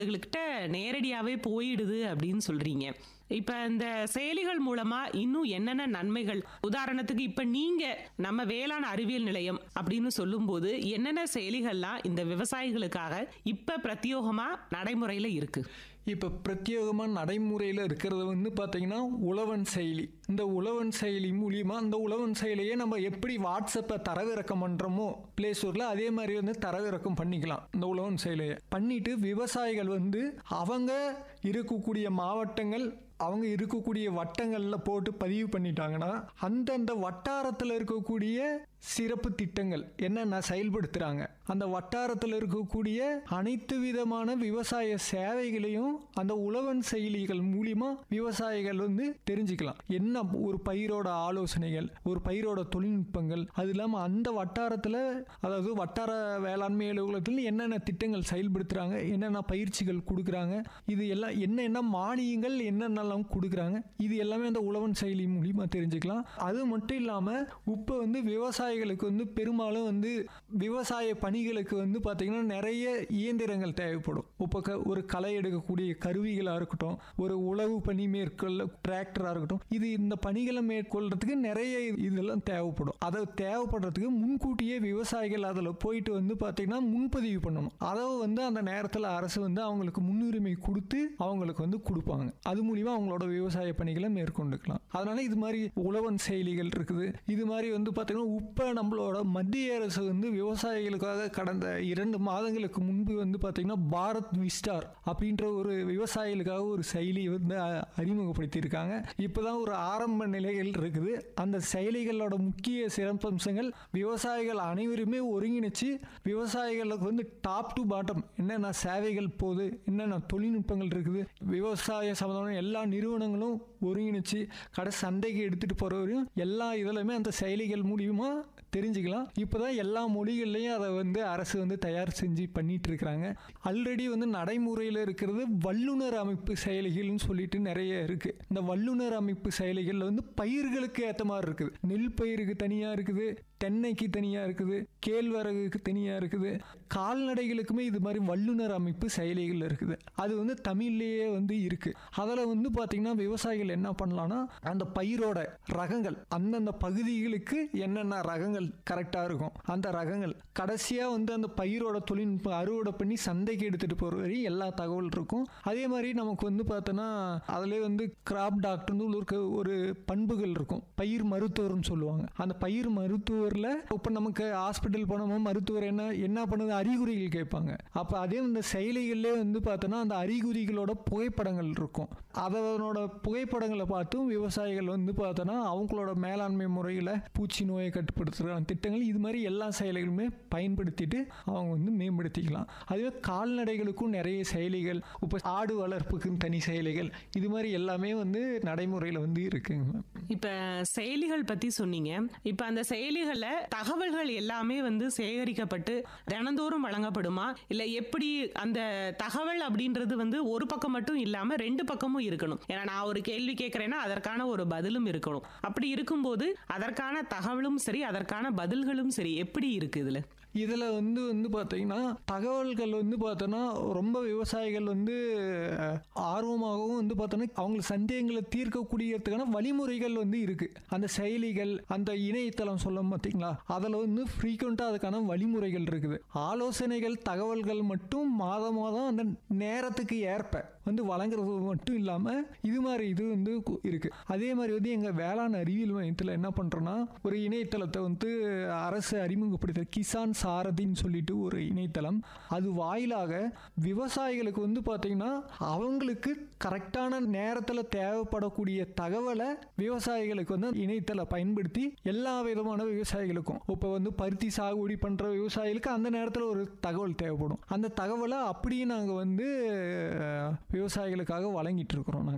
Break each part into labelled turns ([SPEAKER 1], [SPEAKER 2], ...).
[SPEAKER 1] விவசாயிகள்கிட்ட நேரடியாவே போயிடுது அப்படின்னு சொல்றீங்க. இப்ப இந்த செயலிகள் மூலமா இன்னும் என்னென்ன நன்மைகள் உதாரணத்துக்கு இப்ப நீங்க நம்ம வேளாண் அறிவியல் நிலையம் அப்படின்னு சொல்லும்போது என்னென்ன செயலிகள்லாம் இந்த விவசாயிகளுக்காக இப்ப பிரத்யோகமா நடைமுறையில இருக்கு?
[SPEAKER 2] இப்போ பிரத்யேகமாக நடைமுறையில் இருக்கிறது வந்து பார்த்தீங்கன்னா உழவன் செயலி இந்த உழவன் செயலி மூலியமா இந்த உழவன் செயலியை நம்ம எப்படி வாட்ஸ்அப்பை தரவிறக்கம் பண்ணுறோமோ ப்ளே ஸ்டோரில் அதே மாதிரி வந்து தரவிறக்கம் பண்ணிக்கலாம் இந்த உழவன் செயலியை பண்ணிட்டு விவசாயிகள் வந்து அவங்க இருக்கக்கூடிய மாவட்டங்கள் அவங்க இருக்கக்கூடிய வட்டங்களில் போட்டு பதிவு பண்ணிட்டாங்கன்னா அந்தந்த வட்டாரத்தில் இருக்கக்கூடிய சிறப்பு திட்டங்கள் என்னென்ன செயல்படுத்துகிறாங்க அந்த வட்டாரத்தில் இருக்கக்கூடிய அனைத்து விதமான விவசாய சேவைகளையும் அந்த உழவன் செயலிகள் மூலிமா விவசாயிகள் வந்து தெரிஞ்சுக்கலாம் என்ன ஒரு பயிரோட ஆலோசனைகள் ஒரு பயிரோட தொழில்நுட்பங்கள் அது இல்லாமல் அந்த வட்டாரத்தில் அதாவது வட்டார வேளாண்மை அலுவலகத்தில் என்னென்ன திட்டங்கள் செயல்படுத்துகிறாங்க என்னென்ன பயிற்சிகள் கொடுக்குறாங்க இது எல்லாம் என்னென்ன மானியங்கள் என்னென்னலாம் கொடுக்குறாங்க இது எல்லாமே அந்த உழவன் செயலி மூலிமா தெரிஞ்சுக்கலாம் அது மட்டும் இல்லாமல் இப்போ வந்து விவசாயிகளுக்கு வந்து பெரும்பாலும் வந்து விவசாய பணிகளுக்கு வந்து பார்த்திங்கன்னா நிறைய இயந்திரங்கள் தேவைப்படும் இப்போ க ஒரு களை எடுக்கக்கூடிய கருவிகளாக இருக்கட்டும் ஒரு உழவு பணி மேற்கொள்ள டிராக்டராக இருக்கட்டும் இது இந்த பணிகளை மேற்கொள்றதுக்கு நிறைய இதெல்லாம் தேவைப்படும் அதை தேவைப்படுறதுக்கு முன்கூட்டியே விவசாயிகள் அதில் போயிட்டு வந்து பார்த்திங்கன்னா முன்பதிவு பண்ணணும் அதை வந்து அந்த நேரத்தில் அரசு வந்து அவங்களுக்கு முன்னுரிமை கொடுத்து அவங்களுக்கு வந்து கொடுப்பாங்க அது மூலிமா அவங்களோட விவசாய பணிகளை மேற்கொண்டுக்கலாம் அதனால இது மாதிரி உழவன் செயலிகள் இருக்குது இது மாதிரி வந்து பார்த்தீங்கன்னா இப்போ நம்மளோட மத்திய அரசு வந்து விவசாயிகளுக்காக கடந்த இரண்டு மாதங்களுக்கு முன்பு வந்து பார்த்தீங்கன்னா பாரத் விஸ்டார் அப்படின்ற ஒரு விவசாயிகளுக்காக ஒரு செயலி வந்து அ- அறிமுகப்படுத்தியிருக்காங்க இப்போதான் ஒரு ஆரம்ப நிலைகள் இருக்குது அந்த செயலிகளோட முக்கிய சிறப்பம்சங்கள் விவசாயிகள் அனைவருமே ஒருங்கிணைச்சு விவசாயிகளுக்கு வந்து டாப் டு பாட்டம் என்னென்ன சேவைகள் போகுது என்னென்ன தொழில்நுட்பங்கள் இருக்குது விவசாய சம்பந்தமான எல்லா நிறுவனங்களும் ஒருங்கிணைச்சு கடை சந்தைக்கு எடுத்துட்டு போற வரையும் எல்லா இதுலையுமே அந்த செயலிகள் மூலியமா தெரிஞ்சுக்கலாம் இப்போதான் எல்லா மொழிகள்லையும் அதை வந்து அரசு வந்து தயார் செஞ்சு பண்ணிட்டு இருக்கிறாங்க ஆல்ரெடி வந்து நடைமுறையில் இருக்கிறது வல்லுனர் அமைப்பு செயலிகள்னு சொல்லிட்டு நிறைய இருக்கு இந்த வல்லுனர் அமைப்பு செயலிகள் வந்து பயிர்களுக்கு ஏற்ற மாதிரி இருக்குது நெல் பயிருக்கு தனியாக இருக்குது தென்னைக்கு தனியாக இருக்குது கேழ்வரகுக்கு தனியாக இருக்குது கால்நடைகளுக்குமே இது மாதிரி வல்லுனர் அமைப்பு செயலிகள் இருக்குது அது வந்து தமிழ்லேயே வந்து இருக்கு அதில் வந்து பார்த்தீங்கன்னா விவசாயிகள் என்ன பண்ணலாம்னா அந்த பயிரோட ரகங்கள் அந்தந்த பகுதிகளுக்கு என்னென்ன ரகங்கள் கரெக்டாக இருக்கும் அந்த ரகங்கள் கடைசியாக வந்து அந்த பயிரோட தொழில்நுட்பம் அறுவடை பண்ணி சந்தைக்கு எடுத்துகிட்டு போகிற வரையும் எல்லா தகவல் இருக்கும் அதே மாதிரி நமக்கு வந்து பார்த்தோன்னா அதிலே வந்து கிராப் டாக்டர்னு ஒரு ஒரு பண்புகள் இருக்கும் பயிர் மருத்துவர்னு சொல்லுவாங்க அந்த பயிர் மருத்துவரில் இப்போ நமக்கு ஹாஸ்பிட்டல் போனோமா மருத்துவர் என்ன என்ன பண்ணுது அறிகுறிகள் கேட்பாங்க அப்போ அதே இந்த செயலிகள்லேயே வந்து பார்த்தோன்னா அந்த அறிகுறிகளோட புகைப்படங்கள் இருக்கும் அதனோட புகைப்படங்களை பார்த்தும் விவசாயிகள் வந்து பார்த்தோன்னா அவங்களோட மேலாண்மை முறையில் பூச்சி நோயை கட்டுப்படுத்துகிற திட்டங்கள் இது மாதிரி எல்லா செயலிகளுமே பயன்படுத்திட்டு அவங்க வந்து மேம்படுத்திக்கலாம் அதுவே கால்நடைகளுக்கும் நிறைய செயலிகள் இப்போ ஆடு வளர்ப்புக்குன்னு தனி செயலிகள் இது மாதிரி எல்லாமே வந்து நடைமுறையில் வந்து இருக்குங்க
[SPEAKER 1] இப்ப செயலிகள் பத்தி சொன்னீங்க இப்ப அந்த செயலிகள்ல தகவல்கள் எல்லாமே வந்து சேகரிக்கப்பட்டு தினந்தோறும் வழங்கப்படுமா இல்ல எப்படி அந்த தகவல் அப்படின்றது வந்து ஒரு பக்கம் மட்டும் இல்லாம ரெண்டு பக்கமும் இருக்கணும் ஏன்னா நான் ஒரு கேள்வி கேட்கறேன்னா அதற்கான ஒரு பதிலும் இருக்கணும் அப்படி இருக்கும்போது அதற்கான தகவலும் சரி அதற்கான பதில்களும் சரி எப்படி இருக்கு இதுல
[SPEAKER 2] இதில் வந்து வந்து பார்த்தீங்கன்னா தகவல்கள் வந்து பார்த்தோன்னா ரொம்ப விவசாயிகள் வந்து அஹ், ஆர்வமாகவும் வந்து பார்த்தோன்னா அவங்க சந்தேகங்களை தீர்க்கக்கூடியதுக்கான வழிமுறைகள் வந்து இருக்குது அந்த செயலிகள் அந்த இணையதளம் சொல்ல பார்த்தீங்களா அதில் வந்து ஃப்ரீக்வெண்ட்டாக அதுக்கான வழிமுறைகள் இருக்குது ஆலோசனைகள் தகவல்கள் மட்டும் மாதம் மாதம் அந்த நேரத்துக்கு ஏற்ப வந்து வழங்குறது மட்டும் இல்லாமல் இது மாதிரி இது வந்து கு- இருக்கு அதே மாதிரி வந்து எங்கள் வேளாண் அறிவியல் மையத்தில் என்ன பண்ணுறோன்னா ஒரு இணையதளத்தை வந்து அரசு அறிமுகப்படுத்த கிசான் சாரதின்னு சொல்லிட்டு ஒரு இணையதளம் அது வாயிலாக விவசாயிகளுக்கு வந்து பார்த்தீங்கன்னா அவங்களுக்கு கரெக்டான நேரத்தில் தேவைப்படக்கூடிய தகவலை விவசாயிகளுக்கு வந்து இணையதள பயன்படுத்தி எல்லா விதமான விவசாயிகளுக்கும் இப்போ வந்து பருத்தி சாகுபடி பண்ணுற விவசாயிகளுக்கு அந்த நேரத்தில் ஒரு தகவல் தேவைப்படும் அந்த தகவலை அப்படியே நாங்கள் வந்து அஹ், விவசாயிகளுக்காக வழங்கிட்டு இருக்கிறோம் நாங்கள்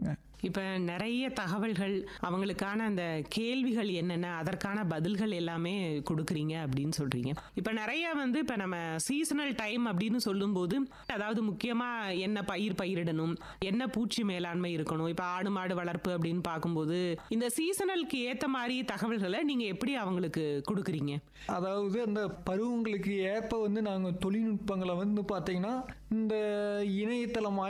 [SPEAKER 1] இப்ப நிறைய தகவல்கள் அவங்களுக்கான அந்த கேள்விகள் என்னென்ன அதற்கான பதில்கள் எல்லாமே கொடுக்குறீங்க அப்படின்னு சொல்றீங்க இப்ப நிறைய வந்து இப்ப நம்ம சீசனல் டைம் அப்படின்னு சொல்லும்போது அதாவது முக்கியமா என்ன பயிர் பயிரிடணும் என்ன பூச்சி மேலாண்மை இருக்கணும் இப்ப ஆடு மாடு வளர்ப்பு அப்படின்னு பார்க்கும்போது இந்த சீசனலுக்கு ஏத்த மாதிரி தகவல்களை நீங்க எப்படி அவங்களுக்கு கொடுக்குறீங்க
[SPEAKER 2] அதாவது அந்த பருவங்களுக்கு ஏற்ப வந்து நாங்கள் தொழில்நுட்பங்களை வந்து பார்த்தீங்கன்னா இந்த இணையதளம்